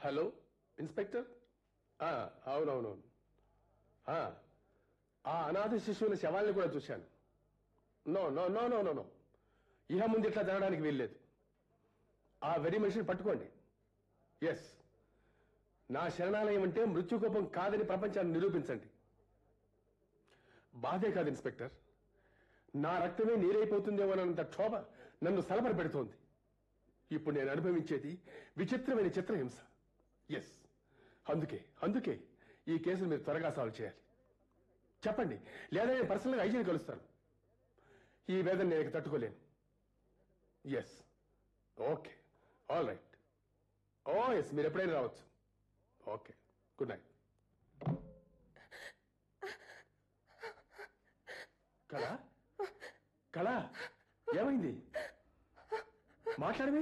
hello inspector ఆ, అవునవునవును ఆ, ఆ అనాథ శిశువుల శవాల్ని కూడా చూశాను no no no no no no ఇహ ముందు ఇట్లా జరగడానికి వీల్లేదు ఆ వెరీ మనిషిని పట్టుకోండి ఎస్ నా శరణాలయం అంటే మృత్యుకోపం కాదని ప్రపంచాన్ని నిరూపించండి బాధే కాదు ఇన్స్పెక్టర్ నా రక్తమే నీరైపోతుందేమోనంత క్షోభ నన్ను సలబర పెడుతోంది ఇప్పుడు నేను అనుభవించేది విచిత్రమైన చిత్రహింస ఎస్ అందుకే అందుకే ఈ కేసును మీరు త్వరగా సాల్వ్ చేయాలి చెప్పండి లేదా నేను పర్సనల్గా ఐజీని కలుస్తాను ఈ వేదన నేను ఇక తట్టుకోలేను yes okay all right oh yes మీరు ఎప్పుడైనా రావచ్చు ఓకే గుడ్ నైట్ కళ కళ ఏమైంది మాట్లాడమే